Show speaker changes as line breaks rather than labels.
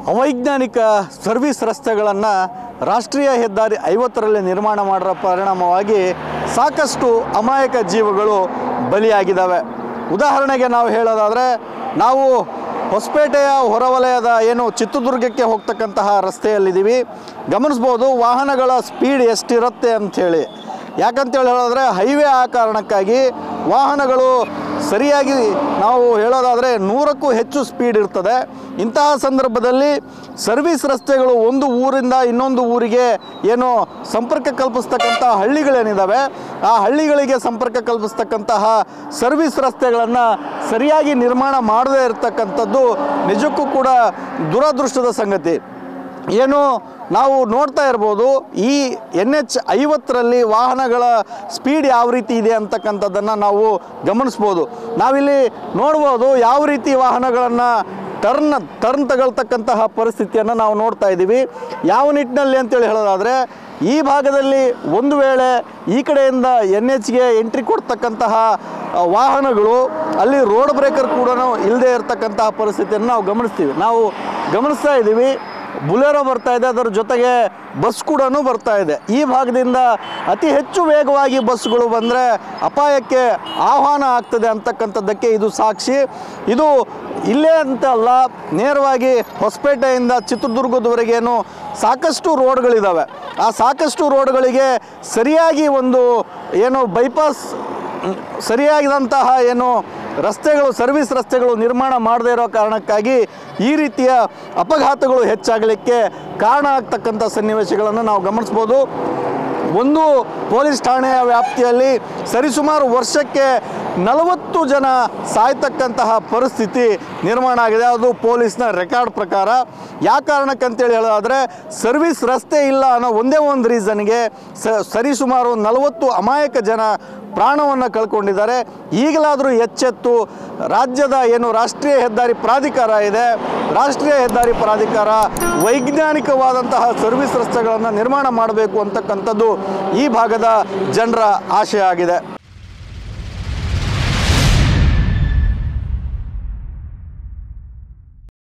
ಅವೈಜ್ಞಾನಿಕ ಸರ್ವಿಸ್ ರಸ್ತೆಗಳನ್ನು ರಾಷ್ಟ್ರೀಯ ಹೆದ್ದಾರಿ ಐವತ್ತರಲ್ಲಿ ನಿರ್ಮಾಣ ಮಾಡಿರೋ ಪರಿಣಾಮವಾಗಿ ಸಾಕಷ್ಟು ಅಮಾಯಕ ಜೀವಗಳು ಬಲಿಯಾಗಿದ್ದಾವೆ ಉದಾಹರಣೆಗೆ ನಾವು ಹೇಳೋದಾದರೆ ನಾವು ಹೊಸಪೇಟೆಯ ಹೊರವಲಯದ ಏನು ಚಿತ್ರದುರ್ಗಕ್ಕೆ ಹೋಗ್ತಕ್ಕಂತಹ ರಸ್ತೆಯಲ್ಲಿದ್ದೀವಿ ಗಮನಿಸ್ಬೋದು ವಾಹನಗಳ ಸ್ಪೀಡ್ ಎಷ್ಟಿರುತ್ತೆ ಅಂಥೇಳಿ ಯಾಕಂತೇಳಿ ಹೇಳಿದ್ರೆ ಹೈವೇ ಆ ಕಾರಣಕ್ಕಾಗಿ ವಾಹನಗಳು ಸರಿಯಾಗಿ ನಾವು ಹೇಳೋದಾದರೆ ನೂರಕ್ಕೂ ಹೆಚ್ಚು ಸ್ಪೀಡ್ ಇರ್ತದೆ ಇಂತಹ ಸಂದರ್ಭದಲ್ಲಿ ಸರ್ವಿಸ್ ರಸ್ತೆಗಳು ಒಂದು ಊರಿಂದ ಇನ್ನೊಂದು ಊರಿಗೆ ಏನು ಸಂಪರ್ಕ ಕಲ್ಪಿಸ್ತಕ್ಕಂಥ ಹಳ್ಳಿಗಳೇನಿದ್ದಾವೆ ಆ ಹಳ್ಳಿಗಳಿಗೆ ಸಂಪರ್ಕ ಕಲ್ಪಿಸ್ತಕ್ಕಂತಹ ಸರ್ವಿಸ್ ರಸ್ತೆಗಳನ್ನು ಸರಿಯಾಗಿ ನಿರ್ಮಾಣ ಮಾಡದೇ ಇರತಕ್ಕಂಥದ್ದು ನಿಜಕ್ಕೂ ಕೂಡ ದುರದೃಷ್ಟದ ಸಂಗತಿ ಏನು ನಾವು ನೋಡ್ತಾ ಇರ್ಬೋದು ಈ ಎನ್ ಎಚ್ ಐವತ್ತರಲ್ಲಿ ವಾಹನಗಳ ಸ್ಪೀಡ್ ಯಾವ ರೀತಿ ಇದೆ ಅಂತಕ್ಕಂಥದ್ದನ್ನು ನಾವು ಗಮನಿಸ್ಬೋದು ನಾವಿಲ್ಲಿ ನೋಡ್ಬೋದು ಯಾವ ರೀತಿ ವಾಹನಗಳನ್ನು ಟರ್ನ್ ಟರ್ನ್ ತಗೊಳ್ತಕ್ಕಂತಹ ಪರಿಸ್ಥಿತಿಯನ್ನು ನಾವು ನೋಡ್ತಾ ಇದ್ದೀವಿ ಯಾವ ನಿಟ್ಟಿನಲ್ಲಿ ಅಂತೇಳಿ ಹೇಳೋದಾದರೆ ಈ ಭಾಗದಲ್ಲಿ ಒಂದು ವೇಳೆ ಈ ಕಡೆಯಿಂದ ಎನ್ ಎಚ್ಗೆ ಎಂಟ್ರಿ ಕೊಡ್ತಕ್ಕಂತಹ ಆ, ವಾಹನಗಳು ಅಲ್ಲಿ ರೋಡ್ ಬ್ರೇಕರ್ ಕೂಡ ಇಲ್ಲದೆ ಇರತಕ್ಕಂತಹ ಪರಿಸ್ಥಿತಿಯನ್ನು ನಾವು ಗಮನಿಸ್ತೀವಿ ನಾವು ಗಮನಿಸ್ತಾ ಇದ್ದೀವಿ ಬುಲೆರೋ ಬರ್ತಾ ಇದೆ ಅದರ ಜೊತೆಗೆ ಬಸ್ ಕೂಡ ಬರ್ತಾ ಇದೆ ಈ ಭಾಗದಿಂದ ಅತಿ ಹೆಚ್ಚು ವೇಗವಾಗಿ ಬಸ್ಗಳು ಬಂದರೆ ಅಪಾಯಕ್ಕೆ ಆಹ್ವಾನ ಆಗ್ತದೆ ಅಂತಕ್ಕಂಥದ್ದಕ್ಕೆ ಇದು ಸಾಕ್ಷಿ ಇದು ಇಲ್ಲೇ ಅಂತ ಅಲ್ಲ ನೇರವಾಗಿ ಹೊಸಪೇಟೆಯಿಂದ ಚಿತ್ರದುರ್ಗದವರೆಗೇನು ಸಾಕಷ್ಟು ರೋಡ್ಗಳಿದ್ದಾವೆ ಆ ಸಾಕಷ್ಟು ರೋಡ್ಗಳಿಗೆ ಸರಿಯಾಗಿ ಒಂದು ಏನು ಬೈಪಾಸ್ ಮ್, ಸರಿಯಾಗಿದಂತಹ ಏನು ರಸ್ತೆಗಳು ಸರ್ವಿಸ್ ರಸ್ತೆಗಳು ನಿರ್ಮಾಣ ಮಾಡದೇ ಇರೋ ಕಾರಣಕ್ಕಾಗಿ ಈ ರೀತಿಯ ಅಪಘಾತಗಳು ಹೆಚ್ಚಾಗಲಿಕ್ಕೆ ಕಾರಣ ಆಗ್ತಕ್ಕಂಥ ಸನ್ನಿವೇಶಗಳನ್ನು ನಾವು ಗಮನಿಸ್ಬೋದು ಒಂದು ಪೊಲೀಸ್ ಠಾಣೆಯ ವ್ಯಾಪ್ತಿಯಲ್ಲಿ ಸರಿಸುಮಾರು ವರ್ಷಕ್ಕೆ ನಲವತ್ತು ಜನ ಸಾಯ್ತಕ್ಕಂತಹ ಪರಿಸ್ಥಿತಿ ನಿರ್ಮಾಣ ಆಗಿದೆ ಅದು ಪೊಲೀಸ್ನ ರೆಕಾರ್ಡ್ ಪ್ರಕಾರ ಯಾವ ಕಾರಣಕ್ಕಂತೇಳಿ ಹೇಳೋದಾದರೆ ಸರ್ವಿಸ್ ರಸ್ತೆ ಇಲ್ಲ ಅನ್ನೋ ಒಂದೇ ಒಂದು ರೀಸನ್ಗೆ ಸ ಸರಿಸುಮಾರು ನಲವತ್ತು ಅಮಾಯಕ ಜನ ಪ್ರಾಣವನ್ನು ಕಳ್ಕೊಂಡಿದ್ದಾರೆ ಈಗಲಾದರೂ ಎಚ್ಚೆತ್ತು ರಾಜ್ಯದ ಏನು ರಾಷ್ಟ್ರೀಯ ಹೆದ್ದಾರಿ ಪ್ರಾಧಿಕಾರ ಇದೆ ರಾಷ್ಟ್ರೀಯ ಹೆದ್ದಾರಿ ಪ್ರಾಧಿಕಾರ ವೈಜ್ಞಾನಿಕವಾದಂತಹ ಸರ್ವಿಸ್ ರಸ್ತೆಗಳನ್ನು ನಿರ್ಮಾಣ ಮಾಡಬೇಕು ಅಂತಕ್ಕಂಥದ್ದು ಈ ಭಾಗದ ಜನರ ಆಶಯ ಆಗಿದೆ